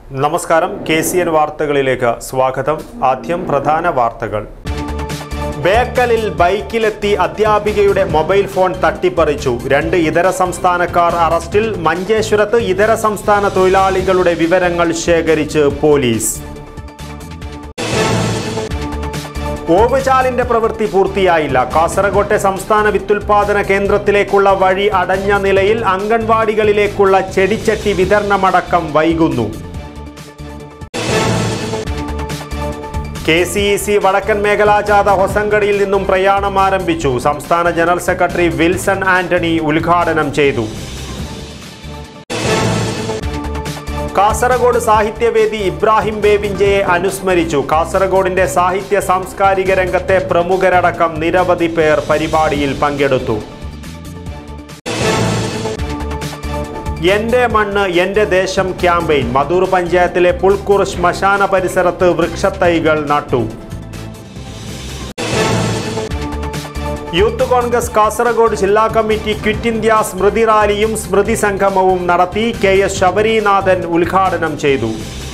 നമസ്കാരം K C N വാർത്തകളിലേക്ക് സ്വാഗതം ആദ്യം പ്രധാന വാർത്തകൾ ബേക്കലിൽ ബൈക്കിലെത്തി അധ്യാപികയുടെ മൊബൈൽ ഫോൺ തട്ടിപ്പറിച്ചു രണ്ട് ഇതര സംസ്ഥാനക്കാർ അറസ്റ്റിൽ മഞ്ചേശ്വരത്ത് ഇതര സംസ്ഥാന തൊഴിലാളികളുടെ വിവരങ്ങൾ ശേഖരിച്ച് പോലീസ് ഓവുചാലിന്റെ പ്രവൃത്തി പൂർത്തിയായില്ല കാസർകോട്ടെ സംസ്ഥാന വിത്തുൽപാദന കേന്ദ്രത്തിലേക്കുള്ള വഴി അടഞ്ഞ നിലയിൽ അംഗൻവാടികളിലേക്കുള്ള ചെടിച്ചട്ടി വിതരണമടക്കം വൈകുന്നു കെ സി ഇ സി വടക്കൻ മേഖലാ ജാഥ ഹൊസങ്കടിയിൽ നിന്നും പ്രയാണം ആരംഭിച്ചു സംസ്ഥാന ജനറൽ സെക്രട്ടറി വിൽസൺ ആന്റണി ഉദ്ഘാടനം ചെയ്തു കാസർഗോഡ് സാഹിത്യവേദി ഇബ്രാഹിം ബേബിഞ്ചയെ അനുസ്മരിച്ചു കാസർഗോഡിന്റെ സാഹിത്യ സാംസ്കാരിക രംഗത്തെ പ്രമുഖരടക്കം നിരവധി പേർ പരിപാടിയിൽ പങ്കെടുത്തു എന്റെ മണ്ണ് എന്റെ ദേശം ക്യാമ്പയിൻ മധൂർ പഞ്ചായത്തിലെ പുൽക്കൂർ ശ്മശാന പരിസരത്ത് വൃക്ഷത്തൈകൾ നട്ടു യൂത്ത് കോൺഗ്രസ് കാസർഗോഡ് ജില്ലാ കമ്മിറ്റി ക്വിറ്റ് ഇന്ത്യ സ്മൃതി റാലിയും സ്മൃതി സംഗമവും നടത്തി കെ എസ് ശബരീനാഥൻ ഉദ്ഘാടനം ചെയ്തു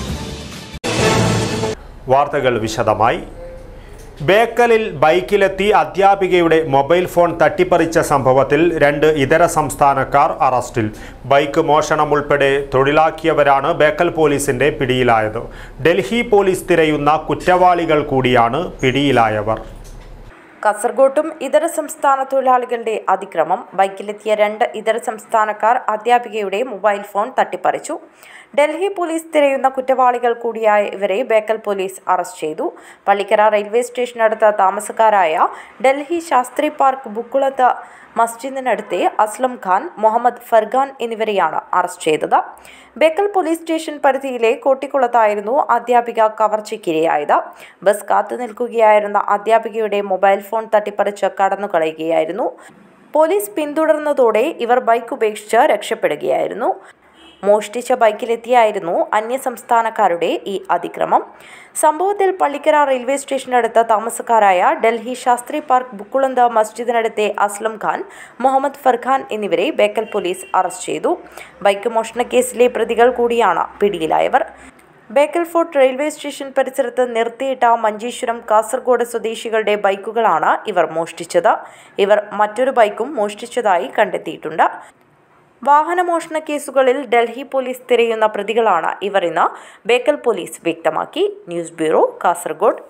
വാർത്തകൾ വിശദമായി ബേക്കലിൽ ബൈക്കിലെത്തി അധ്യാപികയുടെ മൊബൈൽ ഫോൺ തട്ടിപ്പറിച്ച സംഭവത്തിൽ രണ്ട് ഇതര സംസ്ഥാനക്കാർ അറസ്റ്റിൽ ബൈക്ക് മോഷണം ഉൾപ്പെടെ തൊഴിലാക്കിയവരാണ് ബേക്കൽ പോലീസിന്റെ പിടിയിലായത് ഡൽഹി പോലീസ് തിരയുന്ന കുറ്റവാളികൾ കൂടിയാണ് പിടിയിലായവർ കാസർഗോട്ടും ഇതര സംസ്ഥാന തൊഴിലാളികളുടെ അതിക്രമം ബൈക്കിലെത്തിയ രണ്ട് ഇതര സംസ്ഥാനക്കാർ അധ്യാപികയുടെ മൊബൈൽ ഫോൺ തട്ടിപ്പറിച്ചു ഡൽഹി പോലീസ് തിരയുന്ന കുറ്റവാളികൾ കൂടിയായ ഇവരെ ബേക്കൽ പോലീസ് അറസ്റ്റ് ചെയ്തു പള്ളിക്കര റെയിൽവേ സ്റ്റേഷനടുത്ത താമസക്കാരായ ഡൽഹി ശാസ്ത്രി പാർക്ക് ബുക്കുളത്ത് മസ്ജിദിനടുത്തെ അസ്ലം ഖാൻ മുഹമ്മദ് ഫർഖാൻ എന്നിവരെയാണ് അറസ്റ്റ് ചെയ്തത് ബേക്കൽ പോലീസ് സ്റ്റേഷൻ പരിധിയിലെ കോട്ടിക്കുളത്തായിരുന്നു അധ്യാപിക കവർച്ചയ്ക്കിരയായത് ബസ് കാത്തു നിൽക്കുകയായിരുന്ന അധ്യാപികയുടെ മൊബൈൽ ഫോൺ തട്ടിപ്പറിച്ച് കടന്നുകളയുകയായിരുന്നു പോലീസ് പിന്തുടർന്നതോടെ ഇവർ ബൈക്ക് ഉപേക്ഷിച്ച് രക്ഷപ്പെടുകയായിരുന്നു മോഷ്ടിച്ച ബൈക്കിലെത്തിയായിരുന്നു അന്യസംസ്ഥാനക്കാരുടെ ഈ അതിക്രമം സംഭവത്തിൽ പള്ളിക്കര റെയിൽവേ സ്റ്റേഷനടുത്ത താമസക്കാരായ ഡൽഹി ശാസ്ത്രി പാർക്ക് ബുക്കുളന്ത മസ്ജിദിനടുത്തെ അസ്ലം ഖാൻ മുഹമ്മദ് ഫർഖാൻ എന്നിവരെ ബേക്കൽ പോലീസ് അറസ്റ്റ് ചെയ്തു ബൈക്ക് മോഷണ കേസിലെ പ്രതികൾ കൂടിയാണ് പിടിയിലായവർ ബേക്കൽ ഫോർട്ട് റെയിൽവേ സ്റ്റേഷൻ പരിസരത്ത് നിർത്തിയിട്ട മഞ്ചേശ്വരം കാസർഗോഡ് സ്വദേശികളുടെ ബൈക്കുകളാണ് ഇവർ മോഷ്ടിച്ചത് ഇവർ മറ്റൊരു ബൈക്കും മോഷ്ടിച്ചതായി കണ്ടെത്തിയിട്ടുണ്ട് വാഹനമോഷണ കേസുകളിൽ ഡൽഹി പോലീസ് തിരയുന്ന പ്രതികളാണ് ഇവർ ഇന്ന് ബേക്കൽ പോലീസ് വ്യക്തമാക്കി news bureau Kasaragod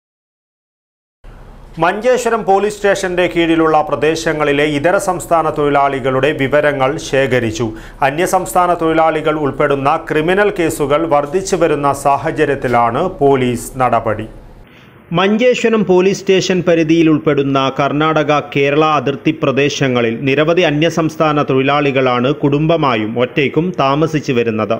Manjeshwaram police സ്റ്റേഷന്റെ കീഴിലുള്ള പ്രദേശങ്ങളിലെ ഇതര സംസ്ഥാന തൊഴിലാളികളുടെ വിവരങ്ങൾ ശേഖരിച്ചു അന്യസംസ്ഥാന തൊഴിലാളികൾ ഉൾപ്പെടുന്ന ക്രിമിനൽ കേസുകൾ വർദ്ധിച്ചു വരുന്ന സാഹചര്യത്തിലാണ് പോലീസ് നടപടി മഞ്ചേശ്വരം പോലീസ് സ്റ്റേഷൻ പരിധിയിൽ ഉൾപ്പെടുന്ന കർണാടക കേരള അതിർത്തി പ്രദേശങ്ങളിൽ നിരവധി അന്യസംസ്ഥാന തൊഴിലാളികളാണ് കുടുംബമായും ഒറ്റയ്ക്കും താമസിച്ചു വരുന്നത്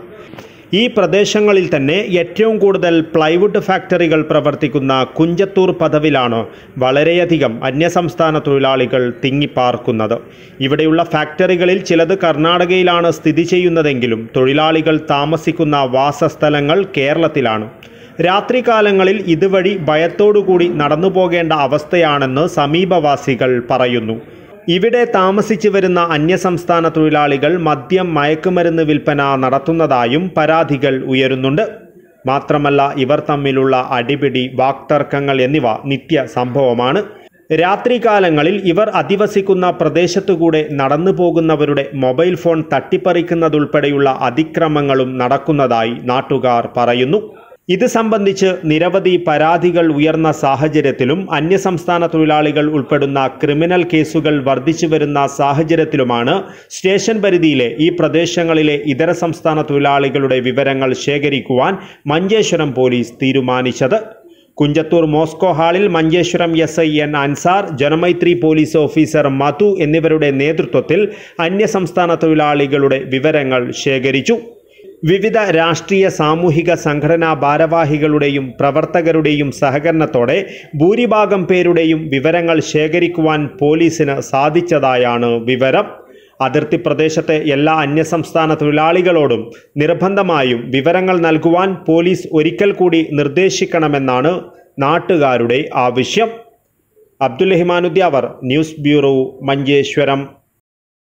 ഈ പ്രദേശങ്ങളിൽ തന്നെ ഏറ്റവും കൂടുതൽ പ്ലൈവുഡ് ഫാക്ടറികൾ പ്രവർത്തിക്കുന്ന കുഞ്ചത്തൂർ പദവിലാണ് വളരെയധികം അന്യസംസ്ഥാന തൊഴിലാളികൾ തിങ്ങിപ്പാർക്കുന്നത് ഇവിടെയുള്ള ഫാക്ടറികളിൽ ചിലത് കർണാടകയിലാണ് സ്ഥിതി ചെയ്യുന്നതെങ്കിലും തൊഴിലാളികൾ താമസിക്കുന്ന വാസസ്ഥലങ്ങൾ കേരളത്തിലാണ് രാത്രികാലങ്ങളിൽ ഇതുവഴി ഭയത്തോടുകൂടി നടന്നു പോകേണ്ട അവസ്ഥയാണെന്ന് സമീപവാസികൾ പറയുന്നു ഇവിടെ താമസിച്ചു വരുന്ന അന്യസംസ്ഥാന തൊഴിലാളികൾ മദ്യം മയക്കുമരുന്ന് വിൽപ്പന നടത്തുന്നതായും പരാതികൾ ഉയരുന്നുണ്ട് മാത്രമല്ല ഇവർ തമ്മിലുള്ള അടിപിടി വാക്തർക്കങ്ങൾ എന്നിവ നിത്യ സംഭവമാണ് രാത്രികാലങ്ങളിൽ ഇവർ അധിവസിക്കുന്ന പ്രദേശത്തുകൂടെ നടന്നു പോകുന്നവരുടെ മൊബൈൽ ഫോൺ തട്ടിപ്പറിക്കുന്നതുൾപ്പെടെയുള്ള അതിക്രമങ്ങളും നടക്കുന്നതായി നാട്ടുകാർ പറയുന്നു ഇത് സംബന്ധിച്ച് നിരവധി പരാതികൾ ഉയർന്ന സാഹചര്യത്തിലും അന്യസംസ്ഥാന തൊഴിലാളികൾ ഉൾപ്പെടുന്ന ക്രിമിനൽ കേസുകൾ വർദ്ധിച്ചു വരുന്ന സാഹചര്യത്തിലുമാണ് സ്റ്റേഷൻ പരിധിയിലെ ഈ പ്രദേശങ്ങളിലെ ഇതര സംസ്ഥാന തൊഴിലാളികളുടെ വിവരങ്ങൾ ശേഖരിക്കുവാൻ മഞ്ചേശ്വരം പോലീസ് തീരുമാനിച്ചത് കുഞ്ചത്തൂർ മോസ്കോ ഹാളിൽ Manjeshwaram S I N Ansar Janamaithri police officer Madhu എന്നിവരുടെ നേതൃത്വത്തിൽ അന്യസംസ്ഥാന തൊഴിലാളികളുടെ വിവരങ്ങൾ ശേഖരിച്ചു വിവിധ രാഷ്ട്രീയ സാമൂഹിക സംഘടനാ ഭാരവാഹികളുടെയും പ്രവർത്തകരുടെയും സഹകരണത്തോടെ ഭൂരിഭാഗം പേരുടെയും വിവരങ്ങൾ ശേഖരിക്കുവാൻ പോലീസിന് സാധിച്ചതായാണ് വിവരം അതിർത്തി പ്രദേശത്തെ എല്ലാ അന്യസംസ്ഥാന തൊഴിലാളികളോടും നിർബന്ധമായും വിവരങ്ങൾ നൽകുവാൻ പോലീസ് ഒരിക്കൽ കൂടി നിർദ്ദേശിക്കണമെന്നാണ് നാട്ടുകാരുടെ ആവശ്യം അബ്ദുൽ റഹ്മാനുദ്യാവർ ന്യൂസ് ബ്യൂറോ മഞ്ചേശ്വരം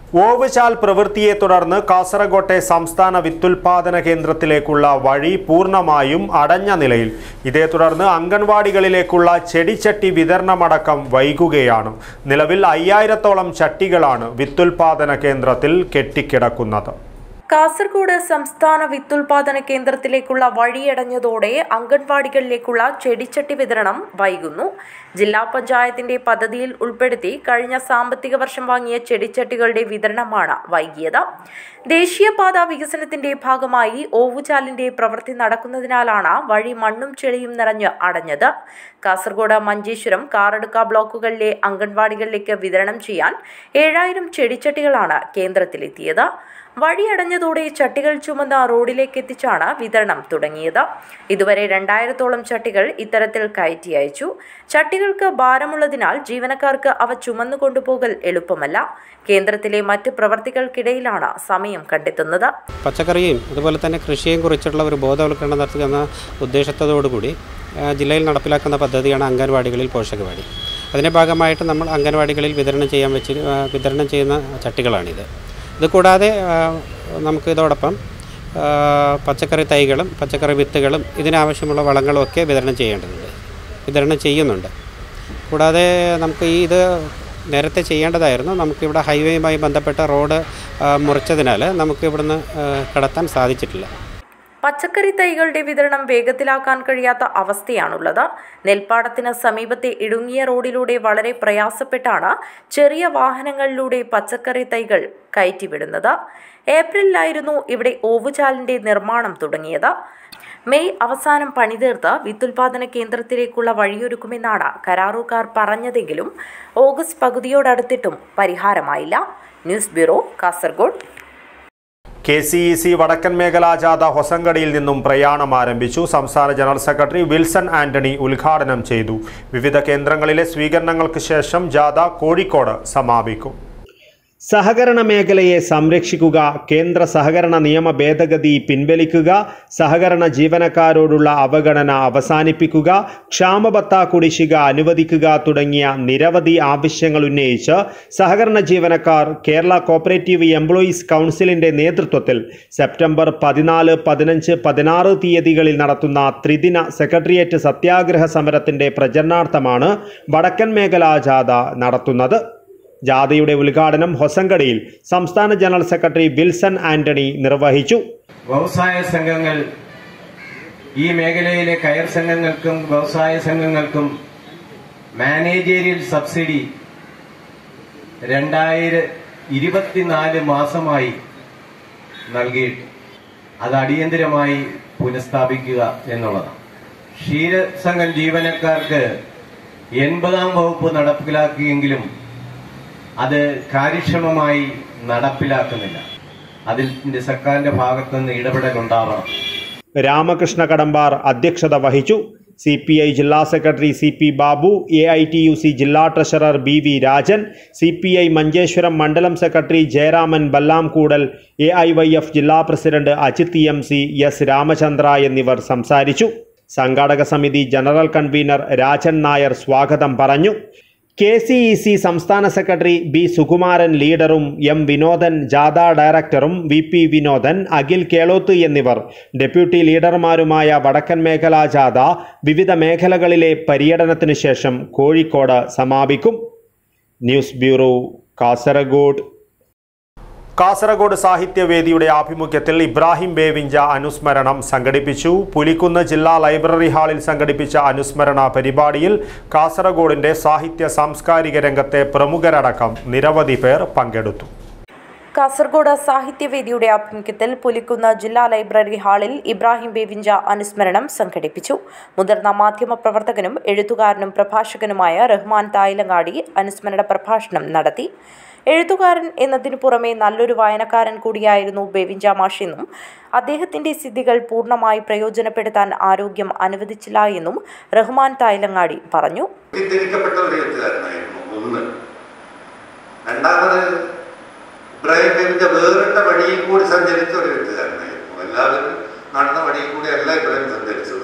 ഓവുചാൽ പ്രവൃത്തിയെ തുടർന്ന് കാസർഗോട്ടെ സംസ്ഥാന വിത്തുൽപാദന കേന്ദ്രത്തിലേക്കുള്ള വഴി പൂർണ്ണമായും അടഞ്ഞ നിലയിൽ ഇതേ തുടർന്ന് അംഗൻവാടികളിലേക്കുള്ള ചെടിച്ചട്ടി വിതരണമടക്കം വൈകുകയാണ് നിലവിൽ അയ്യായിരത്തോളം ചട്ടികളാണ് വിത്തുൽപാദന കേന്ദ്രത്തിൽ കെട്ടിക്കിടക്കുന്നത് കാസർഗോഡ് സംസ്ഥാന വിത്തുൽപാദന കേന്ദ്രത്തിലേക്കുള്ള വഴിയടഞ്ഞതോടെ അംഗൻവാടികളിലേക്കുള്ള ചെടിച്ചട്ടി വിതരണം വൈകുന്നു ജില്ലാ പഞ്ചായത്തിന്റെ പദ്ധതിയിൽ ഉൾപ്പെടുത്തി കഴിഞ്ഞ സാമ്പത്തിക വർഷം വാങ്ങിയ ചെടിച്ചട്ടികളുടെ വിതരണമാണ് വൈകിയത് ദേശീയപാത വികസനത്തിന്റെ ഭാഗമായി ഓവുചാലിന്റെ പ്രവൃത്തി നടക്കുന്നതിനാലാണ് വഴി മണ്ണും ചെളിയും നിറഞ്ഞ് അടഞ്ഞത് കാസർഗോഡ് മഞ്ചേശ്വരം കാറടുക്ക ബ്ലോക്കുകളിലെ അംഗൻവാടികളിലേക്ക് വിതരണം ചെയ്യാൻ ഏഴായിരം ചെടിച്ചട്ടികളാണ് കേന്ദ്രത്തിലെത്തിയത് വഴിയടഞ്ഞതോടെ ചട്ടികൾ ചുമന്ന റോഡിലേക്ക് എത്തിച്ചാണ് വിതരണം തുടങ്ങിയത് ഇതുവരെ രണ്ടായിരത്തോളം ചട്ടികൾ ഇത്തരത്തിൽ കയറ്റി അയച്ചു ചട്ടികൾക്ക് ഭാരമുള്ളതിനാൽ ജീവനക്കാർക്ക് അവ ചുമന്നു കൊണ്ടുപോകൽ എളുപ്പമല്ല കേന്ദ്രത്തിലെ മറ്റ് പ്രവർത്തികൾക്കിടയിലാണ് സമയം കണ്ടെത്തുന്നത് പച്ചക്കറിയും അതുപോലെ തന്നെ കൃഷിയെയും കുറിച്ചുള്ള ഒരു ബോധവൽക്കരണം നടത്തുക എന്ന ഉദ്ദേശത്തോടുകൂടി ആ, ജില്ലയിൽ നടപ്പിലാക്കുന്ന പദ്ധതിയാണ് അംഗൻവാടികളിൽ പോഷകവാടി അതിൻ്റെ ഭാഗമായിട്ട് നമ്മൾ അംഗൻവാടികളിൽ വിതരണം ചെയ്യാൻ വെച്ച് ആ, വിതരണം ചെയ്യുന്ന ചട്ടികളാണിത് ഇത് കൂടാതെ ആ, നമുക്ക് ഇതോടൊപ്പം ആ, പച്ചക്കറി തൈകളും പച്ചക്കറി വിത്തുകളും ഇതിനാവശ്യമുള്ള വളങ്ങളും ഒക്കെ വിതരണം ചെയ്യേണ്ടതുണ്ട് വിതരണം ചെയ്യുന്നുണ്ട് കൂടാതെ നമുക്ക് ഈ ഇത് നേരത്തെ ചെയ്യേണ്ടതായിരുന്നു നമുക്കിവിടെ ഹൈവേയുമായി ബന്ധപ്പെട്ട റോഡ് ആ, മുറിച്ചതിനാൽ നമുക്ക് ഇവിടുന്ന് ആ, കടത്താൻ സാധിച്ചിട്ടില്ല പച്ചക്കറി തൈകളുടെ വിതരണം വേഗത്തിലാക്കാൻ കഴിയാത്ത അവസ്ഥയാണുള്ളത് നെൽപ്പാടത്തിന് സമീപത്തെ ഇടുങ്ങിയ റോഡിലൂടെ വളരെ പ്രയാസപ്പെട്ടാണ് ചെറിയ വാഹനങ്ങളിലൂടെ പച്ചക്കറി തൈകൾ കയറ്റിവിടുന്നത് ഏപ്രിലിലായിരുന്നു ഇവിടെ ഓവുചാലിന്റെ നിർമ്മാണം തുടങ്ങിയത് മെയ് അവസാനം പണിതീർത്ത് വിത്തുൽപാദന കേന്ദ്രത്തിലേക്കുള്ള വഴിയൊരുക്കുമെന്നാണ് കരാറുകാർ പറഞ്ഞതെങ്കിലും ഓഗസ്റ്റ് പകുതിയോടടുത്തിട്ടും പരിഹാരമായില്ല news bureau Kasaragod K C E C വടക്കൻ മേഖലാ ജാഥ ഹൊസങ്കടിയിൽ നിന്നും പ്രയാണം ആരംഭിച്ചു സംസ്ഥാന ജനറൽ സെക്രട്ടറി വിൽസൺ ആന്റണി ഉദ്ഘാടനം ചെയ്തു വിവിധ കേന്ദ്രങ്ങളിലെ സ്വീകരണങ്ങൾക്ക് ശേഷം ജാഥ കോഴിക്കോട് സമാപിക്കും സഹകരണ മേഖലയെ സംരക്ഷിക്കുക കേന്ദ്ര സഹകരണ നിയമ ഭേദഗതി പിൻവലിക്കുക സഹകരണ ജീവനക്കാരോടുള്ള അവഗണന അവസാനിപ്പിക്കുക ക്ഷാമബത്ത കുടിശ്ശിക അനുവദിക്കുക തുടങ്ങിയ നിരവധി ആവശ്യങ്ങൾ ഉന്നയിച്ച് സഹകരണ ജീവനക്കാർ കേരള കോപ്പറേറ്റീവ് എംപ്ലോയീസ് കൗൺസിലിന്റെ നേതൃത്വത്തിൽ സെപ്റ്റംബർ പതിനാല് പതിനഞ്ച് പതിനാറ് തീയതികളിൽ നടത്തുന്ന ത്രിദിന സെക്രട്ടേറിയറ്റ് സത്യാഗ്രഹ സമരത്തിന്റെ പ്രചരണാർത്ഥമാണ് വടക്കൻ മേഖലാ ജാഥ നടത്തുന്നത് ജാഥയുടെ ഉദ്ഘാടനം ഹൊസങ്കടിയിൽ സംസ്ഥാന ജനറൽ സെക്രട്ടറി വിൽസൺ ആന്റണി നിർവഹിച്ചു വ്യവസായ സംഘങ്ങൾ ഈ മേഖലയിലെ കയർ സംഘങ്ങൾക്കും വ്യവസായ സംഘങ്ങൾക്കും മാനേജേരിയൽ സബ്സിഡി രണ്ടായിര ഇരുപത്തിനാല് മാസമായി നൽകിയിട്ട് അത് അടിയന്തിരമായി പുനഃസ്ഥാപിക്കുക എന്നുള്ളതാണ് ക്ഷീരസംഘം ജീവനക്കാർക്ക് എൺപതാം വകുപ്പ് നടപ്പിലാക്കിയെങ്കിലും അത് കാര്യക്ഷമമായി നടപ്പിലാക്കുന്നില്ല അതിന്റെ സർക്കാരിന്റെ ഭാഗത്തുനിന്ന് ഇടപെടൽ ഉണ്ടാവണം രാമകൃഷ്ണ കടമ്പാർ അധ്യക്ഷത വഹിച്ചു സി പി ഐ ജില്ലാ secretary C P Babu A I T U C ജില്ലാ treasurer B V Rajan C P I Manjeshwaram മണ്ഡലം secretary Jayaraman Ballamkoodal A I Y F ജില്ലാ president Ajith M C S Ramachandra എന്നിവർ സംസാരിച്ചു സംഘാടക സമിതി ജനറൽ കൺവീനർ രാജൻ നായർ സ്വാഗതം പറഞ്ഞു കെ സി ഇ സി സംസ്ഥാന സെക്രട്ടറി ബി സുകുമാരൻ ലീഡറും എം വിനോദൻ ജാഥ ഡയറക്ടറും വി പി വിനോദൻ അഖിൽ കേളോത്ത് എന്നിവർ ഡെപ്യൂട്ടി ലീഡർമാരുമായ വടക്കൻ മേഖലാ ജാഥ വിവിധ മേഖലകളിലെ പര്യടനത്തിനു ശേഷം കോഴിക്കോട് സമാപിക്കും ന്യൂസ് ബ്യൂറോ കാസർഗോഡ് കാസർഗോഡ് സാഹിത്യവേദിയുടെ ആഭിമുഖ്യത്തിൽ ഇബ്രാഹിം ബേവിഞ്ച അനുസ്മരണം സംഘടിപ്പിച്ചു പുലിക്കുന്ന് ജില്ലാ ലൈബ്രറി ഹാളിൽ സംഘടിപ്പിച്ച അനുസ്മരണ പരിപാടിയിൽ കാസർഗോഡിന്റെ സാഹിത്യ സാംസ്കാരിക രംഗത്തെ പ്രമുഖരടക്കം നിരവധി പേർ പങ്കെടുത്തു കാസർഗോഡ് സാഹിത്യവേദിയുടെ ആഭിമുഖ്യത്തിൽ പുലിക്കുന്ന് ജില്ലാ ലൈബ്രറി ഹാളിൽ ഇബ്രാഹിം ബേവിഞ്ച അനുസ്മരണം സംഘടിപ്പിച്ചു മുതിർന്ന മാധ്യമ പ്രവർത്തകനും എഴുത്തുകാരനും പ്രഭാഷകനുമായ റഹ്മാൻ തായിലങ്ങാടി അനുസ്മരണ പ്രഭാഷണം നടത്തി എഴുത്തുകാരൻ എന്നതിനു പുറമെ നല്ലൊരു വായനക്കാരൻ കൂടിയായിരുന്നു ബേവിഞ്ച മാഷെന്നും അദ്ദേഹത്തിന്റെ സിദ്ധികൾ പൂർണ്ണമായി പ്രയോജനപ്പെടുത്താൻ ആരോഗ്യം അനുവദിച്ചില്ല എന്നും റഹ്മാൻ തായിലങ്ങാടി പറഞ്ഞു തെറ്റിദ്ധരിക്കപ്പെട്ട ഒരു എഴുത്തുകാരനായിരുന്നു ഒന്ന് രണ്ടാമത് ഇബ്രാഹിം ബേബിന്റെ വേറിട്ട വഴിയിൽ കൂടി സഞ്ചരിച്ച ഒരു എഴുത്തുകാരനായിരുന്നു എല്ലാവരും നടന്ന വഴിയിൽ കൂടി അല്ല ഇബ്രാഹിം സഞ്ചരിച്ചത്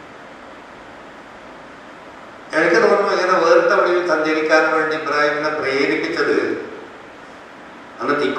എനിക്ക് തോന്നുന്നു ഇങ്ങനെ വേറിട്ട വഴിയിൽ സഞ്ചരിക്കാൻ വേണ്ടി ഇബ്രാഹിമിനെ പ്രേരിപ്പിച്ചത് അന്ന് ടി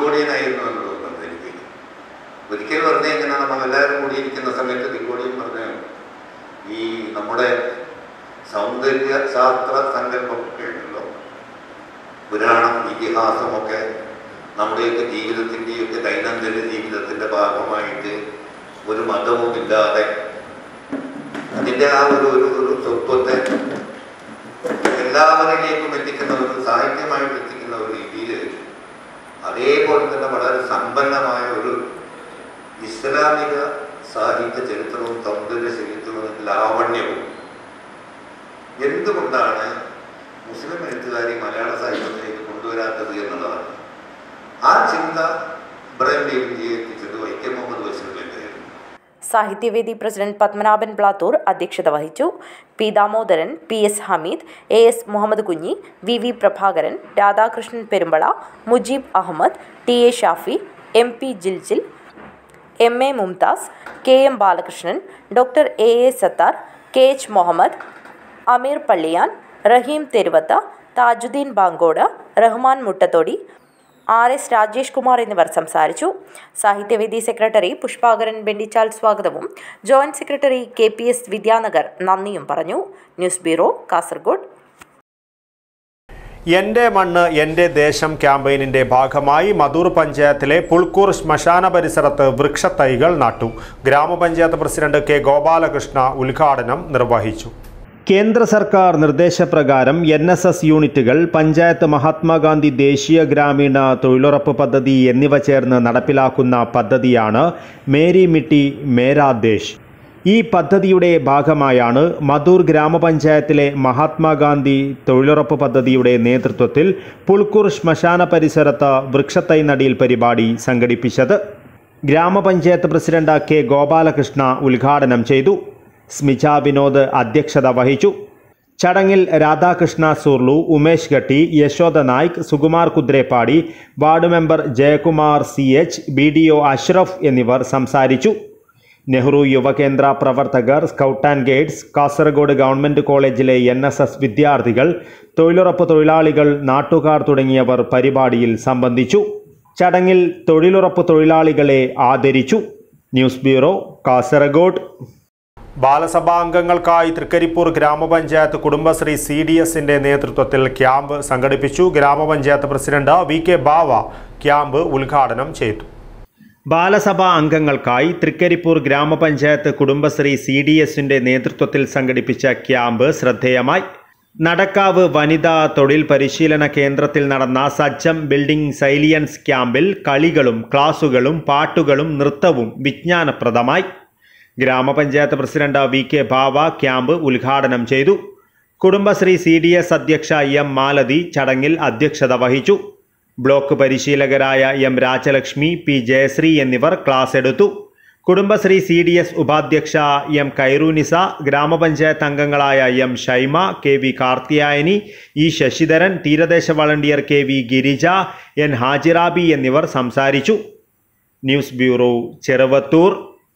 ഒരിക്കൽ വെറുതെ ഇങ്ങനെ നമ്മൾ എല്ലാവരും കൂടിയിരിക്കുന്ന സമയത്ത് തിക്കോടിയും പറഞ്ഞു ഈ നമ്മുടെ സൗന്ദര്യ ശാസ്ത്ര സങ്കല്പമൊക്കെ ഉണ്ടല്ലോ പുരാണം ഇതിഹാസമൊക്കെ നമ്മുടെയൊക്കെ ജീവിതത്തിൻ്റെയൊക്കെ ദൈനംദിന ജീവിതത്തിൻ്റെ ഭാഗമായിട്ട് ഒരു മതവുമില്ലാതെ അതിൻ്റെ ആ ഒരു ഒരു ഒരു സ്വത്വത്തെ എല്ലാവരിലേക്കും എത്തിക്കുന്ന ഒരു സാഹിത്യമായിട്ട് എത്തിക്കുന്ന ഒരു രീതിയിൽ അതേപോലെ തന്നെ വളരെ സമ്പന്നമായ ഒരു ഇസ്ലാമിക സാഹിത്യ ചരിത്രവും സൗന്ദര്യ ചരിത്രവും ലാവണ്യവും എന്തുകൊണ്ടാണ് മുസ്ലിം എഴുത്തുകാരി മലയാള സാഹിത്യത്തിലേക്ക് കൊണ്ടുവരാത്തത് എന്നുള്ളതാണ് ആ ചിന്ത ഇബ്രാഹിം ദേവിജിയെ എത്തിച്ചത് വൈക്കം മുഹമ്മദ് ബഷീറിലേക്കായിരുന്നു സാഹിത്യവേദി പ്രസിഡന്റ് പത്മനാഭൻ പ്ലാത്തൂർ അധ്യക്ഷത വഹിച്ചു P Damodaran P S Hameed A S Muhammad Kunhi V V Prabhakaran Radhakrishnan Perumbala Mujeeb Ahmed T A Shafi M P Jiljil M A Mumtaz K M Balakrishnan doctor A A Sattar K H Muhammad Ameer Palliyan Raheem Theruvath Tajuddeen Bankod Rahman Muttathody R S Rajesh Kumar എന്നിവർ സംസാരിച്ചു സാഹിത്യവേദി സെക്രട്ടറി പുഷ്പാകരൻ ബെണ്ടിച്ചാൽ സ്വാഗതവും joint secretary K P S Vidyanagar നന്ദിയും പറഞ്ഞു ന്യൂസ് ബ്യൂറോ കാസർഗോഡ് എൻ്റെ മണ്ണ് എൻ്റെ ദേശം ക്യാമ്പയിനിന്റെ ഭാഗമായി മധൂർ പഞ്ചായത്തിലെ പുൾക്കൂർ ശ്മശാന പരിസരത്ത് വൃക്ഷത്തൈകൾ നട്ടു ഗ്രാമപഞ്ചായത്ത് പ്രസിഡന്റ് കെ ഗോപാലകൃഷ്ണ ഉദ്ഘാടനം നിർവഹിച്ചു കേന്ദ്ര സർക്കാർ നിർദ്ദേശപ്രകാരം എൻ എസ് എസ് യൂണിറ്റുകൾ പഞ്ചായത്ത് മഹാത്മാഗാന്ധി ദേശീയ ഗ്രാമീണ തൊഴിലുറപ്പ് പദ്ധതി എന്നിവ ചേർന്ന് നടപ്പിലാക്കുന്ന പദ്ധതിയാണ് മേരി മിട്ടി മേരാ ദേശ് ഈ പദ്ധതിയുടെ ഭാഗമായാണ് മധൂർ ഗ്രാമപഞ്ചായത്തിലെ മഹാത്മാഗാന്ധി തൊഴിലുറപ്പ് പദ്ധതിയുടെ നേതൃത്വത്തിൽ പുൽക്കൂർ ശ്മശാന പരിസരത്ത് വൃക്ഷത്തൈ നടിയിൽ പരിപാടി സംഘടിപ്പിച്ചത് ഗ്രാമപഞ്ചായത്ത് പ്രസിഡന്റ് കെ ഗോപാലകൃഷ്ണ ഉദ്ഘാടനം ചെയ്തു സ്മിജ വിനോദ് അധ്യക്ഷത വഹിച്ചു ചടങ്ങിൽ Radhakrishna Surlu Umesh Gatti Yashoda Naik Sukumar Kudreppady ward member Jayakumar C H B D O Ashraf എന്നിവർ സംസാരിച്ചു നെഹ്റു യുവകേന്ദ്ര പ്രവർത്തകർ scout and guides Kasaragod government കോളേജിലെ എൻ എസ് എസ് വിദ്യാർത്ഥികൾ തൊഴിലുറപ്പ് തൊഴിലാളികൾ നാട്ടുകാർ തുടങ്ങിയവർ പരിപാടിയിൽ സംബന്ധിച്ചു ചടങ്ങിൽ തൊഴിലുറപ്പ് തൊഴിലാളികളെ ആദരിച്ചു ന്യൂസ് ബ്യൂറോ കാസർഗോഡ് ബാലസഭാ അംഗങ്ങൾക്കായി തൃക്കരിപ്പൂർ ഗ്രാമപഞ്ചായത്ത് കുടുംബശ്രീ സി ഡി എസിന്റെ നേതൃത്വത്തിൽ ക്യാമ്പ് സംഘടിപ്പിച്ചു ഗ്രാമപഞ്ചായത്ത് president V K Bava camp ഉദ്ഘാടനം ചെയ്തു ബാലസഭാ അംഗങ്ങൾക്കായി തൃക്കരിപ്പൂർ ഗ്രാമപഞ്ചായത്ത് കുടുംബശ്രീ സി ഡി എസിന്റെ നേതൃത്വത്തിൽ സംഘടിപ്പിച്ച ക്യാമ്പ് ശ്രദ്ധേയമായി നടക്കാവ് വനിതാ തൊഴിൽ പരിശീലന കേന്ദ്രത്തിൽ നടന്ന സജ്ജം ബിൽഡിംഗ് സൈലിയൻസ് ക്യാമ്പിൽ കളികളും ക്ലാസുകളും പാട്ടുകളും നൃത്തവും വിജ്ഞാനപ്രദമായി ഗ്രാമപഞ്ചായത്ത് president V K Bava camp ഉദ്ഘാടനം ചെയ്തു കുടുംബശ്രീ സി ഡി എസ് അധ്യക്ഷ എം മാലതി ചടങ്ങിൽ അധ്യക്ഷത വഹിച്ചു ബ്ലോക്ക് പരിശീലകരായ എം രാജലക്ഷ്മി പി ജയശ്രീ എന്നിവർ ക്ലാസ് എടുത്തു കുടുംബശ്രീ സി ഡി എസ് ഉപാധ്യക്ഷ എം കൈറൂനിസ ഗ്രാമപഞ്ചായത്ത് അംഗങ്ങളായ M Shaima K V Karthiyayani E Sasidharan തീരദേശ volunteer K V Girija N Hajirabi എന്നിവർ സംസാരിച്ചു news bureau Cheruvathur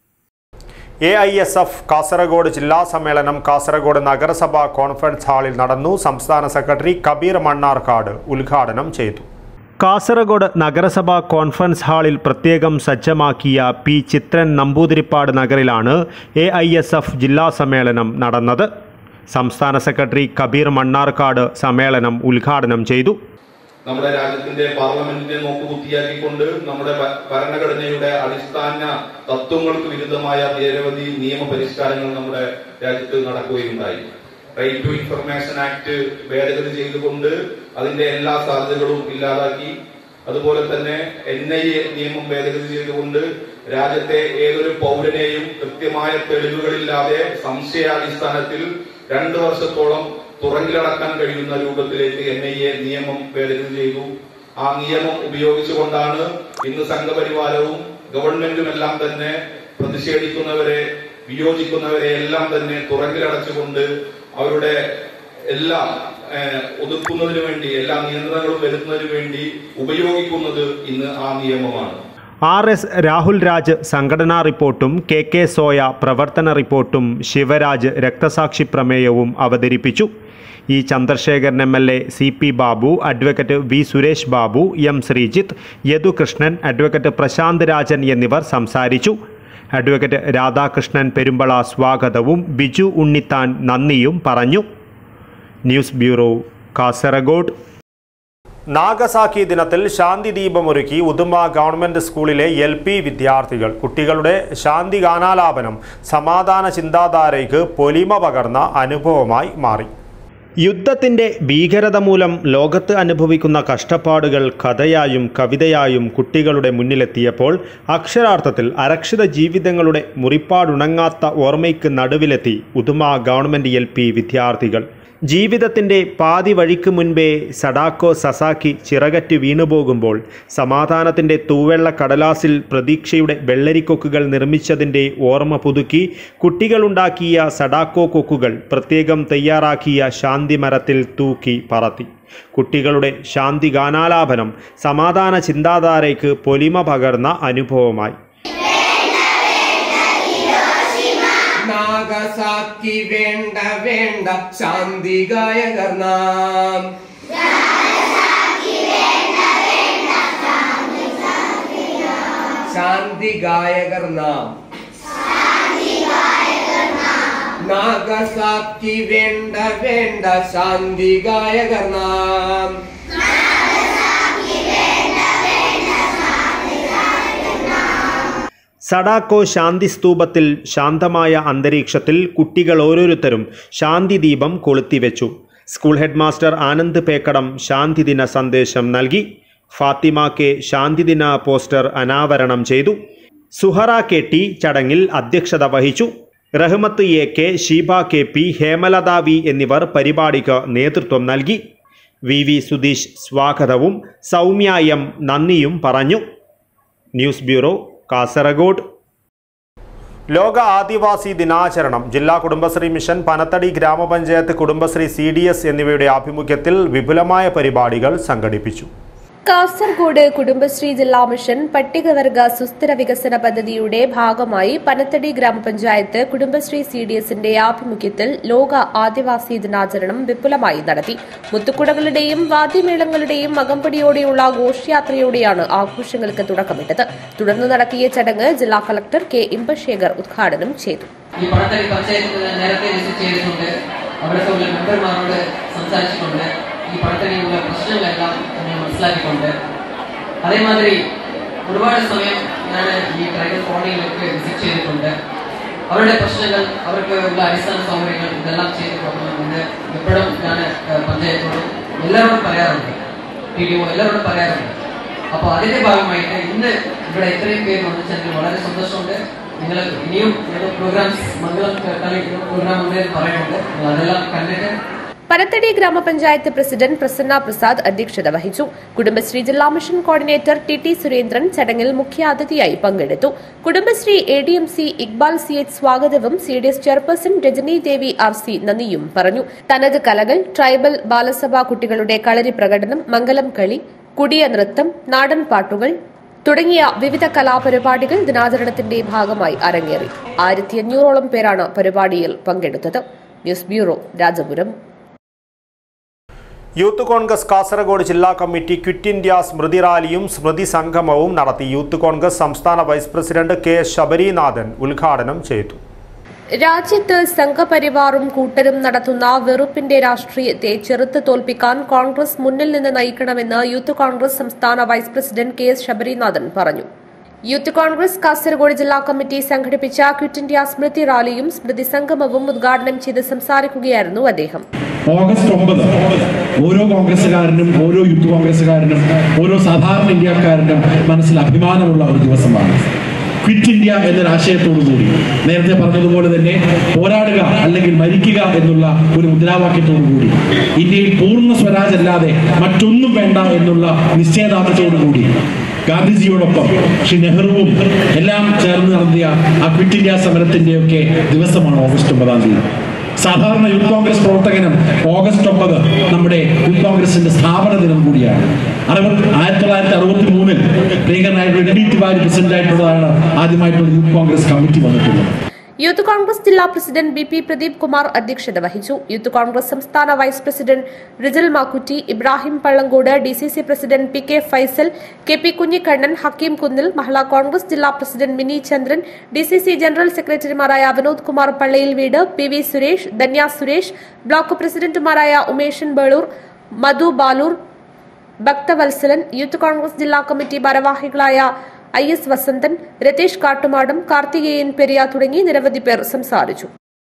A I S F Kasaragod ജില്ലാ സമ്മേളനം കാസർഗോഡ് നഗരസഭാ കോൺഫറൻസ് ഹാളിൽ നടന്നു സംസ്ഥാന സെക്രട്ടറി കബീർ മണ്ണാർക്കാട് ഉദ്ഘാടനം ചെയ്തു കാസർഗോഡ് നഗരസഭാ കോൺഫറൻസ് ഹാളിൽ പ്രത്യേകം സജ്ജമാക്കിയ പി ചിത്രൻ നമ്പൂതിരിപ്പാട് നഗറിലാണ് എ ഐ എസ് എഫ് ജില്ലാ സമ്മേളനം നടന്നത് സംസ്ഥാന സെക്രട്ടറി കബീർ മണ്ണാർക്കാട് സമ്മേളനം ഉദ്ഘാടനം ചെയ്തു നമ്മുടെ രാജ്യത്തിന്റെ പാർലമെന്റിനെ നോക്കുകുത്തിയാക്കിക്കൊണ്ട് നമ്മുടെ ഭ- ഭരണഘടനയുടെ അടിസ്ഥാന തത്വങ്ങൾക്ക് വിരുദ്ധമായ നിരവധി നിയമപരിഷ്കാരങ്ങൾ നമ്മുടെ രാജ്യത്ത് നടക്കുകയുണ്ടായി റൈറ്റ് ടു ഇൻഫർമേഷൻ ആക്ട് ഭേദഗതി ചെയ്തുകൊണ്ട് അതിന്റെ എല്ലാ സാധ്യതകളും ഇല്ലാതാക്കി അതുപോലെ തന്നെ എൻ ഐ എ നിയമം ഭേദഗതി ചെയ്തുകൊണ്ട് രാജ്യത്തെ ഏതൊരു പൗരനെയും കൃത്യമായ തെളിവുകളില്ലാതെ സംശയാടിസ്ഥാനത്തിൽ രണ്ടു വർഷത്തോളം തുറങ്കിലടക്കാൻ കഴിയുന്ന രൂപത്തിലേക്ക് എൻ ഐ എ നിയമം ഭേദഗതി ചെയ്തു ആ നിയമം ഉപയോഗിച്ചുകൊണ്ടാണ് ഇന്ന് സംഘപരിവാരവും ഗവൺമെന്റും എല്ലാം തന്നെ പ്രതിഷേധിക്കുന്നവരെ വിയോജിക്കുന്നവരെ എല്ലാം തന്നെ തുറങ്കിലടച്ചുകൊണ്ട് അവരുടെ എല്ലാം ഏഹ്, ഒതുക്കുന്നതിന് വേണ്ടി എല്ലാ നിയന്ത്രണങ്ങളും വരുത്തുന്നതിന് വേണ്ടി ഉപയോഗിക്കുന്നത് ഇന്ന് ആ നിയമമാണ് ആർ എസ് രാഹുൽ രാജ് സംഘടനാ റിപ്പോർട്ടും കെ കെ സോയ പ്രവർത്തന റിപ്പോർട്ടും ശിവരാജ് രക്തസാക്ഷി പ്രമേയവും അവതരിപ്പിച്ചു E Chandrasekharan M L A C P Babu advocate V Suresh Babu M Sreejith Yadukrishnan advocate Prashanth Rajan എന്നിവർ സംസാരിച്ചു അഡ്വക്കേറ്റ് രാധാകൃഷ്ണൻ പെരുമ്പള സ്വാഗതവും ബിജു ഉണ്ണിത്താൻ നന്ദിയും പറഞ്ഞു ന്യൂസ് ബ്യൂറോ കാസർഗോഡ് നാഗസാക്കി ദിനത്തിൽ ശാന്തി ദീപമൊരുക്കി ഉദുമ ഗവൺമെന്റ് സ്കൂളിലെ എൽ പി വിദ്യാർത്ഥികൾ കുട്ടികളുടെ ശാന്തി ഗാനാലാപനം സമാധാന ചിന്താധാരയ്ക്ക് പൊലിമ പകർന്ന അനുഭവമായി മാറി യുദ്ധത്തിൻ്റെ ഭീകരത മൂലം ലോകത്ത് അനുഭവിക്കുന്ന കഷ്ടപ്പാടുകൾ കഥയായും കവിതയായും കുട്ടികളുടെ മുന്നിലെത്തിയപ്പോൾ അക്ഷരാർത്ഥത്തിൽ അരക്ഷിത ജീവിതങ്ങളുടെ മുറിപ്പാടുണങ്ങാത്ത ഓർമ്മയ്ക്ക് നടുവിലെത്തി ഉദുമ ഗവൺമെൻറ് എൽ പി വിദ്യാർത്ഥികൾ ജീവിതത്തിൻ്റെ പാതി വഴിക്ക് മുൻപേ സഡാക്കോ സസാക്കി ചിറകറ്റ് വീണുപോകുമ്പോൾ സമാധാനത്തിൻ്റെ തൂവെള്ള കടലാസിൽ പ്രതീക്ഷയുടെ വെള്ളരിക്കൊക്കുകൾ നിർമ്മിച്ചതിൻ്റെ ഓർമ്മ പുതുക്കി കുട്ടികളുണ്ടാക്കിയ സഡാക്കോ കൊക്കുകൾ പ്രത്യേകം തയ്യാറാക്കിയ ശാന്തി മരത്തിൽ തൂക്കി പറത്തി കുട്ടികളുടെ ശാന്തി ഗാനാലാപനം സമാധാന ചിന്താധാരയ്ക്ക് പൊലിമ പകർന്ന അനുഭവമായി നാഗസാക്കി വേണ്ട വേണ്ട ശാന്തി ഗായകർ നാം ശാന്തി ഗായകർ നാം നാഗസാക്കി വേണ്ട വേണ്ട ശാന്തി ഗായകർ നാം സഡാക്കോ ശാന്തി സ്തൂപത്തിൽ ശാന്തമായ അന്തരീക്ഷത്തിൽ കുട്ടികൾ ഓരോരുത്തരും ശാന്തി ദീപം കൊളുത്തിവെച്ചു school head master Anand Pekkadam ശാന്തി ദിന സന്ദേശം നൽകി ഫാത്തിമ കെ ശാന്തി ദിന പോസ്റ്റർ അനാവരണം ചെയ്തു സുഹറ കെ ടി ചടങ്ങിൽ അധ്യക്ഷത വഹിച്ചു Rahmath A K Sheeba K P Hemalatha V എന്നിവർ പരിപാടിക്ക് നേതൃത്വം നൽകി വി വി സുധീഷ് സ്വാഗതവും സൗമ്യ എം നന്ദിയും പറഞ്ഞു ന്യൂസ് ബ്യൂറോ കാസർഗോഡ് ലോക ആദിവാസി ദിനാചരണം ജില്ലാ കുടുംബശ്രീ മിഷൻ പനത്തടി ഗ്രാമപഞ്ചായത്ത് കുടുംബശ്രീ സി ഡി എസ് എന്നിവയുടെ ആഭിമുഖ്യത്തിൽ വിപുലമായ പരിപാടികൾ സംഘടിപ്പിച്ചു കാസർഗോഡ് കുടുംബശ്രീ ജില്ലാ മിഷൻ പട്ടികവർഗ സുസ്ഥിര വികസന പദ്ധതിയുടെ ഭാഗമായി പനത്തടി ഗ്രാമപഞ്ചായത്ത് കുടുംബശ്രീ സി ഡി എസിന്റെ ആഭിമുഖ്യത്തിൽ ലോക ആദിവാസി ദിനാചരണം വിപുലമായി നടത്തി മുത്തുക്കുടകളുടെയും വാദ്യമേളങ്ങളുടെയും അകമ്പടിയോടെയുള്ള ഘോഷയാത്രയോടെയാണ് ആഘോഷങ്ങൾക്ക് തുടക്കമിട്ടത് തുടർന്ന് നടത്തിയ ചടങ്ങ് ജില്ലാ കളക്ടർ കെ ഇമ്പശേഖർ ഉദ്ഘാടനം ചെയ്തു ഈ പണത്തടി പഞ്ചായത്ത് ഞാൻ നേരത്തെ വിസിറ്റ് ചെയ്തിട്ടുണ്ട് അവിടുത്തെ ഉള്ള മെമ്പർമാരോട് സംസാരിച്ചിട്ടുണ്ട് ഈ പണത്തടിയുള്ള പ്രശ്നങ്ങളെല്ലാം ഞാൻ മനസ്സിലാക്കിയിട്ടുണ്ട് അതേമാതിരി ഒരുപാട് സമയം ഞാൻ ഈ ട്രൈബൽ കോളനിയിലൊക്കെ വിസിറ്റ് ചെയ്തിട്ടുണ്ട് അവരുടെ പ്രശ്നങ്ങൾ അവർക്ക് ഉള്ള അടിസ്ഥാന സൗകര്യങ്ങൾ ഇതെല്ലാം ചെയ്തു കൊടുക്കണമെന്ന് എപ്പോഴും ഞാൻ ഏഹ്, പഞ്ചായത്തോടും എല്ലാവരോടും പറയാറുണ്ട് ടി ഡി ഒ എല്ലാവരോടും പറയാറുണ്ട് അപ്പോൾ അതിന്റെ ഭാഗമായിട്ട് ഇന്ന് ഇവിടെ ഇത്രയും പേര് വന്നിച്ചതിൽ വളരെ സന്തോഷമുണ്ട് നിങ്ങൾ ഇനിയും പ്രോഗ്രാംസ് മംഗളം കളി പ്രോഗ്രാം ഉണ്ട് എന്ന് പറയുന്നുണ്ട് നിങ്ങൾ അതെല്ലാം കണ്ടിട്ട് പനത്തടി ഗ്രാമപഞ്ചായത്ത് പ്രസിഡന്റ് പ്രസന്ന പ്രസാദ് അധ്യക്ഷത വഹിച്ചു കുടുംബശ്രീ ജില്ലാ mission coordinator T T Surendran ചടങ്ങിൽ മുഖ്യാതിഥിയായി പങ്കെടുത്തു Kudumbashree A D M C Iqbal C H സ്വാഗതവും C D S chairperson Rajani Devi R C നന്ദിയും പറഞ്ഞു തനത് കലകൾ ട്രൈബൽ ബാലസഭാ കുട്ടികളുടെ കളരി പ്രകടനം മംഗലം കളി കുടിയ നൃത്തം നാടൻ പാട്ടുകൾ തുടങ്ങിയ വിവിധ കലാപരിപാടികൾ ദിനാചരണത്തിന്റെ ഭാഗമായി അരങ്ങേറി ആയിരത്തി അഞ്ഞൂറോളം പേരാണ് പരിപാടിയിൽ പങ്കെടുത്തത് news bureau Rajapuram youth congress Kasaragod ജില്ലാ കമ്മിറ്റി ക്വിറ്റ് ഇന്ത്യ സ്മൃതി റാലിയും സ്മൃതി സംഗമവും നടത്തി യൂത്ത് കോൺഗ്രസ് സംസ്ഥാന വൈസ് പ്രസിഡന്റ് കെ ശബരിനാഥൻ ഉദ്ഘാടനം ചെയ്തു രാജ്യത്ത് സംഘപരിവാറും കൂട്ടരും നടത്തുന്ന വെറുപ്പിന്റെ രാഷ്ട്രീയത്തെ ചെറുത്ത് തോൽപ്പിക്കാൻ കോൺഗ്രസ് മുന്നിൽ നിന്ന് നയിക്കണമെന്ന് യൂത്ത് കോൺഗ്രസ് സംസ്ഥാന vice president K S Sabarinathan പറഞ്ഞു യൂത്ത് കോൺഗ്രസ് കാസർഗോഡ് ജില്ലാ കമ്മിറ്റി സംഘടിപ്പിച്ച ക്വിറ്റ് ഇന്ത്യ സ്മൃതി റാലിയും സ്മൃതി സംഗമവും ഉദ്ഘാടനം ചെയ്ത് സംസാരിക്കുകയായിരുന്നു അദ്ദേഹം ഓഗസ്റ്റ് ഒമ്പത് ഓരോ കോൺഗ്രസ്സുകാരനും ഓരോ യൂത്ത് കോൺഗ്രസ്സുകാരനും ഓരോ സാധാരണ ഇന്ത്യക്കാരനും മനസ്സിൽ അഭിമാനമുള്ള ഒരു ദിവസമാണ് ക്വിറ്റ് ഇന്ത്യ എന്നൊരു ആശയത്തോടു കൂടി നേരത്തെ പറഞ്ഞതുപോലെ തന്നെ പോരാടുക അല്ലെങ്കിൽ മരിക്കുക എന്നുള്ള ഒരു മുദ്രാവാക്യത്തോടു കൂടി ഇന്ത്യയിൽ പൂർണ്ണ സ്വരാജ് അല്ലാതെ മറ്റൊന്നും വേണ്ട എന്നുള്ള നിശ്ചയദാർഢ്യത്തോടു കൂടി ഗാന്ധിജിയോടൊപ്പം ശ്രീ നെഹ്റുവും എല്ലാം ചേർന്ന് നടത്തിയ ആ ക്വിറ്റ് ഇന്ത്യ സമരത്തിന്റെയൊക്കെ ദിവസമാണ് ഓഗസ്റ്റ് ഒമ്പതാം തീയതി സാധാരണ യൂത്ത് കോൺഗ്രസ് പ്രവർത്തകനും ഓഗസ്റ്റ് ഒമ്പത് നമ്മുടെ യൂത്ത് കോൺഗ്രസിന്റെ സ്ഥാപന ദിനം കൂടിയാണ് അറുപത്തി ആയിരത്തി തൊള്ളായിരത്തി അറുപത്തി മൂന്നിൽ പ്രിയങ്കരനായിട്ടുള്ള എൻ ഡി തിവാരി പ്രസിഡന്റ് ആയിട്ടുള്ളതാണ് ആദ്യമായിട്ടുള്ള യൂത്ത് കോൺഗ്രസ് കമ്മിറ്റി വന്നിട്ടുള്ളത് യൂത്ത് കോൺഗ്രസ് ജില്ലാ president B P Pradeep Kumar അധ്യക്ഷത വഹിച്ചു യൂത്ത് കോൺഗ്രസ് സംസ്ഥാന vice president Rijil Makkutty Ibrahim Pallangod D C C president P K Faisal K P Kunhikannan Hakeem Kunnil Mahila congress ജില്ലാ president Mini Chandran D C C general സെക്രട്ടറിമാരായ വിനോദ് കുമാർ പള്ളയിൽ വീട് P V Suresh Dhanya Suresh block പ്രസിഡന്റുമാരായ ഉമേഷൻ ബേളൂർ മധു ബാലൂർ ഭക്തവത്സലൻ യൂത്ത് കോൺഗ്രസ് ജില്ലാ കമ്മിറ്റി ഭാരവാഹികളായ ഐ എസ് വസന്തൻ രതീഷ് കാട്ടുമാടം കാർത്തികേയൻ പെരിയ തുടങ്ങി നിരവധി പേർ സംസാരിച്ചു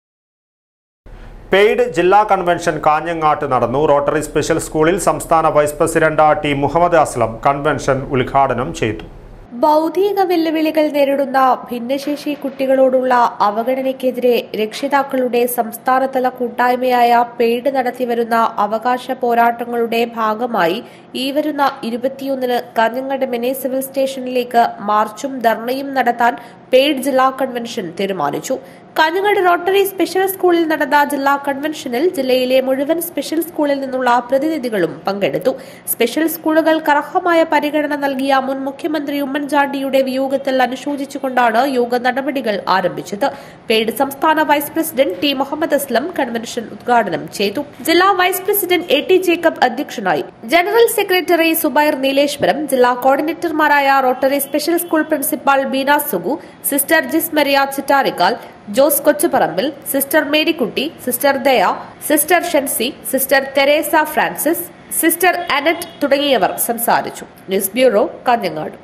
പെയ്ഡ് ജില്ലാ കൺവെൻഷൻ കാഞ്ഞങ്ങാട്ട് നടന്നു റോട്ടറി സ്പെഷ്യൽ സ്കൂളിൽ സംസ്ഥാന vice president T Muhammad Aslam convention ഉദ്ഘാടനം ചെയ്തു ഭൗതിക വെല്ലുവിളികൾ നേരിടുന്ന ഭിന്നശേഷി കുട്ടികളോടുള്ള അവഗണനയ്ക്കെതിരെ രക്ഷിതാക്കളുടെ സംസ്ഥാനതല കൂട്ടായ്മയായ പെയ്ഡ് നടത്തിവരുന്ന അവകാശ പോരാട്ടങ്ങളുടെ ഭാഗമായി ഈ വരുന്ന ഇരുപത്തിയൊന്നിന് കാഞ്ഞങ്ങാട് മിനി സിവിൽ സ്റ്റേഷനിലേക്ക് മാർച്ചും ധർണയും നടത്താൻ പെയ്ഡ് ജില്ലാ കൺവെൻഷൻ തീരുമാനിച്ചു കാഞ്ഞങ്ങാട് റോട്ടറി സ്പെഷ്യൽ സ്കൂളിൽ നടന്ന ജില്ലാ കൺവെൻഷനിൽ ജില്ലയിലെ മുഴുവൻ സ്പെഷ്യൽ സ്കൂളിൽ നിന്നുള്ള പ്രതിനിധികളും പങ്കെടുത്തു സ്പെഷ്യൽ സ്കൂളുകൾക്ക് അർഹമായ പരിഗണന നൽകിയ മുൻ മുഖ്യമന്ത്രി ഉമ്മൻചാണ്ടിയുടെ വിയോഗത്തിൽ അനുശോചിച്ചുകൊണ്ടാണ് യോഗ നടപടികൾ ആരംഭിച്ചത് പെയ്ഡ് സംസ്ഥാന vice president T Muhammad Aslam convention ഉദ്ഘാടനം ചെയ്തു ജില്ലാ vice president A T Jacob അധ്യക്ഷനായി ജനറൽ സെക്രട്ടറി സുബൈർ നീലേശ്വരം ജില്ലാ കോർഡിനേറ്റർമാരായ rotary special school principal Beena Sugu sister Jis Maria Chittarikkal Jose Kochuparambil sister Marykutty sister Daya sister Shency sister Teresa Francis sister Annette തുടങ്ങിയവർ സംസാരിച്ചു ന്യൂസ് ബ്യൂറോ കാഞ്ഞങ്ങാട്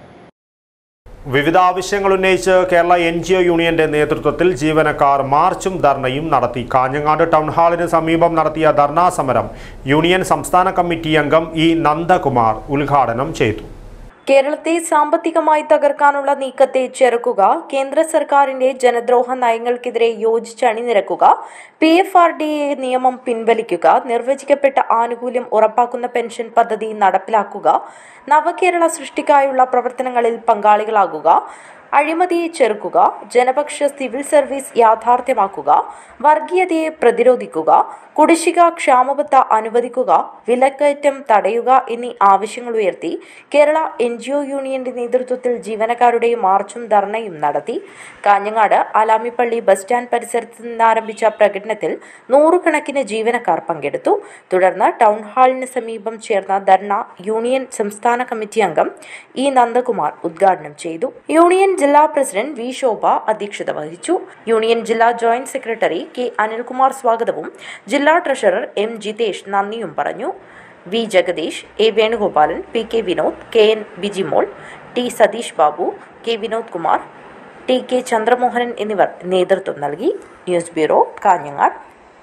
വിവിധ ആവശ്യങ്ങൾ ഉന്നയിച്ച് കേരള എൻ ജി ഒ യൂണിയന്റെ നേതൃത്വത്തിൽ ജീവനക്കാർ മാർച്ചും ധർണയും നടത്തി കാഞ്ഞങ്ങാട് ടൗൺ ഹാളിന് സമീപം നടത്തിയ ധർണാ സമരം യൂണിയൻ സംസ്ഥാന കമ്മിറ്റി അംഗം ഇ നന്ദകുമാർ ഉദ്ഘാടനം ചെയ്തു കേരളത്തെ സാമ്പത്തികമായി തകർക്കാനുള്ള നീക്കത്തെ ചെറുക്കുക കേന്ദ്ര സർക്കാരിന്റെ ജനദ്രോഹ നയങ്ങൾക്കെതിരെ യോജിച്ച് അണിനിരക്കുക P F R D A നിയമം പിൻവലിക്കുക നിർവചിക്കപ്പെട്ട ആനുകൂല്യം ഉറപ്പാക്കുന്ന പെൻഷൻ പദ്ധതി നടപ്പിലാക്കുക നവകേരള സൃഷ്ടിക്കായുള്ള പ്രവർത്തനങ്ങളിൽ പങ്കാളികളാകുക അഴിമതിയെ ചെറുക്കുക ജനപക്ഷ സിവിൽ സർവീസ് യാഥാർത്ഥ്യമാക്കുക വർഗീയതയെ പ്രതിരോധിക്കുക കുടിശ്ശിക ക്ഷാമബത്ത അനുവദിക്കുക വിലക്കയറ്റം തടയുക എന്നീ ആവശ്യങ്ങൾ ഉയർത്തി കേരള എൻ ജി ഒ യൂണിയന്റെ നേതൃത്വത്തിൽ ജീവനക്കാരുടെ മാർച്ചും ധർണയും നടത്തി കാഞ്ഞങ്ങാട് അലാമിപ്പള്ളി ബസ് സ്റ്റാൻഡ് പരിസരത്ത് നിന്നാരംഭിച്ച പ്രകടനത്തിൽ നൂറുകണക്കിന് ജീവനക്കാർ പങ്കെടുത്തു തുടർന്ന് ടൗൺ ഹാളിന് സമീപം ചേർന്ന ധർണ യൂണിയൻ സംസ്ഥാന കമ്മിറ്റി അംഗം ഇ നന്ദകുമാർ ഉദ്ഘാടനം ചെയ്തു യൂണിയൻ ജില്ലാ പ്രസിഡന്റ് വി ശോഭ അധ്യക്ഷത വഹിച്ചു യൂണിയൻ ജില്ലാ ജോയിന്റ് സെക്രട്ടറി കെ അനിൽകുമാർ സ്വാഗതവും ജില്ലാ ട്രഷറർ എം ജിതേഷ് നന്ദിയും പറഞ്ഞു V Jagadish A Venugopalan P K Vinod K N Bijimol T Satheesh Babu K Vinod Kumar T K Chandramohanan എന്നിവർ നേതൃത്വം നൽകി ന്യൂസ് ബ്യൂറോ കാഞ്ഞങ്ങാട്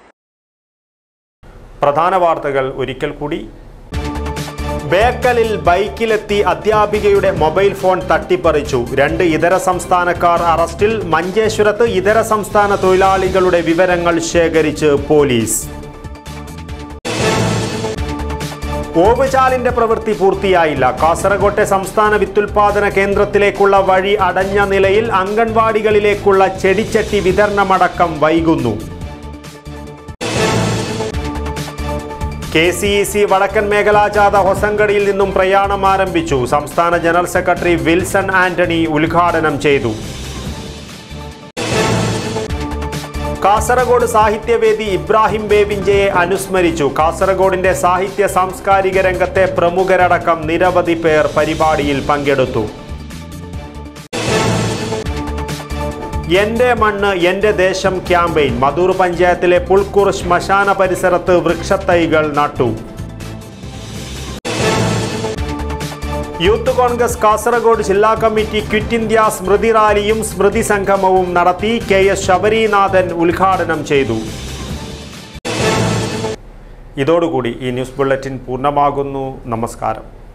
പ്രധാന വാർത്തകൾ ഒരിക്കൽ കൂടി ബേക്കലിൽ ബൈക്കിലെത്തി അധ്യാപികയുടെ മൊബൈൽ ഫോൺ തട്ടിപ്പറിച്ചു രണ്ട് ഇതര സംസ്ഥാനക്കാർ അറസ്റ്റിൽ മഞ്ചേശ്വരത്ത് ഇതര സംസ്ഥാന തൊഴിലാളികളുടെ വിവരങ്ങൾ ശേഖരിച്ച് പോലീസ് ഓവുചാലിന്റെ പ്രവൃത്തി പൂർത്തിയായില്ല കാസർകോട്ടെ സംസ്ഥാന വിത്തുൽപാദന കേന്ദ്രത്തിലേക്കുള്ള വഴി അടഞ്ഞ നിലയിൽ അംഗൻവാടികളിലേക്കുള്ള ചെടിച്ചട്ടി വിതരണമടക്കം വൈകുന്നു കെ സി ഇ സി വടക്കൻ മേഖലാ ജാഥ ഹൊസങ്കടിയിൽ നിന്നും പ്രയാണം ആരംഭിച്ചു സംസ്ഥാന ജനറൽ സെക്രട്ടറി വിൽസൺ ആന്റണി ഉദ്ഘാടനം ചെയ്തു കാസർഗോഡ് സാഹിത്യവേദി ഇബ്രാഹിം ബേവിഞ്ചയെ അനുസ്മരിച്ചു കാസർഗോഡിന്റെ സാഹിത്യ സാംസ്കാരിക രംഗത്തെ പ്രമുഖരടക്കം നിരവധി പേർ പരിപാടിയിൽ പങ്കെടുത്തു എന്റെ മണ്ണ് എന്റെ ദേശം ക്യാമ്പയിൻ മധൂർ പഞ്ചായത്തിലെ പുൽക്കൂർ ശ്മശാന പരിസരത്ത് വൃക്ഷത്തൈകൾ നട്ടു യൂത്ത് കോൺഗ്രസ് കാസർഗോഡ് ജില്ലാ കമ്മിറ്റി ക്വിറ്റ് ഇന്ത്യ സ്മൃതി റാലിയും സ്മൃതി സംഗമവും നടത്തി കെ എസ് ശബരീനാഥൻ ഉദ്ഘാടനം ചെയ്തു ഇതോടുകൂടി ഈ ന്യൂസ് ബുള്ളറ്റിൻ പൂർണ്ണമാകുന്നു നമസ്കാരം